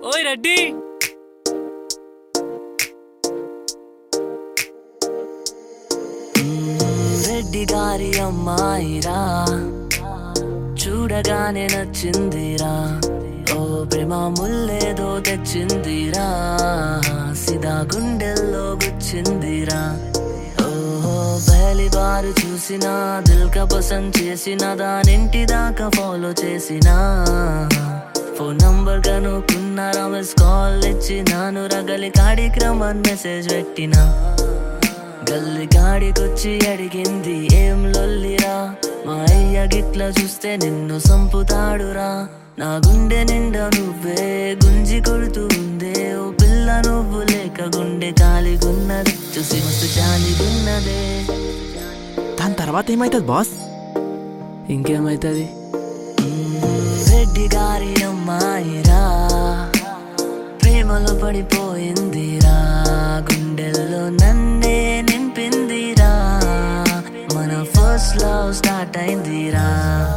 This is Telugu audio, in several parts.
ఓయ్ రెడ్డి రెడ్డి గారి అమ్మాయిరా చూడగానే నచ్చిందిరా ఓ ప్రేమ ముల్లేదో తెచ్చిందిరా సిదా గుండెల్లో గుచ్చిందిరా ఓహో పహలి బారు చూసినా దిల్ కా పసంద్ చేసిన దానింటి దాకా ఫాలో చేసినా ఫోన్ నంబర్ కనుక్కున్నారా మిస్ కాల్ ఇచ్చినాను రగలి కార్యక్రమం మెసేజ్ పెట్టినా గల్లి కాడికొచ్చి అడిగింది ఏం లొల్లిరా మా అయ్య గిట్ల చూస్తే నిన్ను సంపుతాడురా నా గుండె నిండా నువ్వే గుంజి కొడుతూ ఉందే ఓ పిల్ల నువ్వు లేక గుండె కాలిగున్నది చూసి మస్తు చాలిగున్నదే దాని తర్వాత ఏమైతుంది బాస్ ఇంకేమైతుంది రెడ్డి గారి అమ్మాయిరా ప్రేమలో పడిపోయిందిరా గుండెల్లో నన్నే నింపిందిరా మన ఫస్ట్ లవ్ స్టార్ట్ అయిందిరా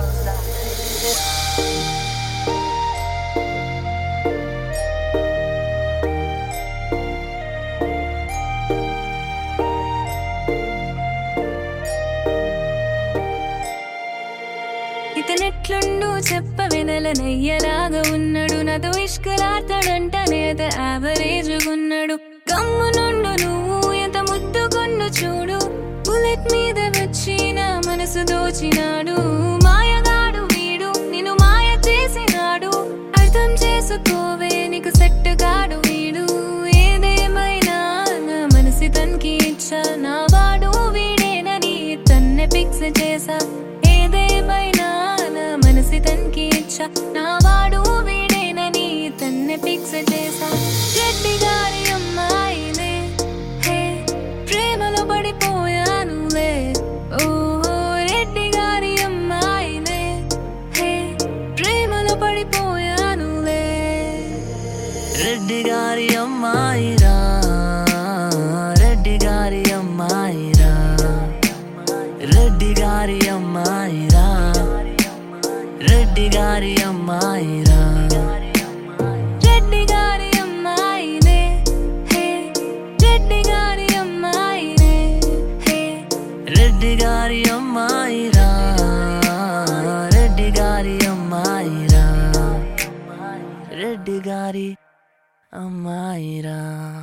ఇతనెట్లుండు చెప్ప వినల నెయ్యలాగా ఉన్నాడు నాతో ఇష్కలాడతాడంట నేత యావరేజ్ ఉన్నాడు కమ్ము నుండు నువ్వు ఎంత ముద్దుకొండు చూడు బుల్లెట్ మీద వచ్చి నా మనసు దోచినాడు మాయగాడు వీడు నిన్ను మాయ చేసినాడు అర్థం చేసుకోవే నీకు సెట్ కాడు వీడు ఏదేమైనా నా మనసి తనకి ఇచ్చా నా వాడు వీడేనని తన్నే ఫిక్స్ చేసా ఏదేమైనా నా మనసి తనకి ఇచ్చా నా వాడు వీడేనని తన్నే ఫిక్స్ చేసా రెడ్డి గారి అమ్మాయినే హే ప్రేమలో పడిపోయానులే ఓహో రెడ్డి గారి అమ్మాయినే హే ప్రేమలో పడిపోయానులే రెడ్డి గారి అమ్మాయిరా రెడ్డి గారి అమ్మాయిరా రెడ్డి గారి అమ్మాయిరా రెడ్డి గారి అమ్మాయిరా రెడ్డి గారి అమ్మాయినే హే రెడ్డి గారి అమ్మాయినే హే రెడ్డి గారి అమ్మాయిరా రెడ్డి గారి అమ్మాయిరా రెడ్డి గారి అమ్మాయిరా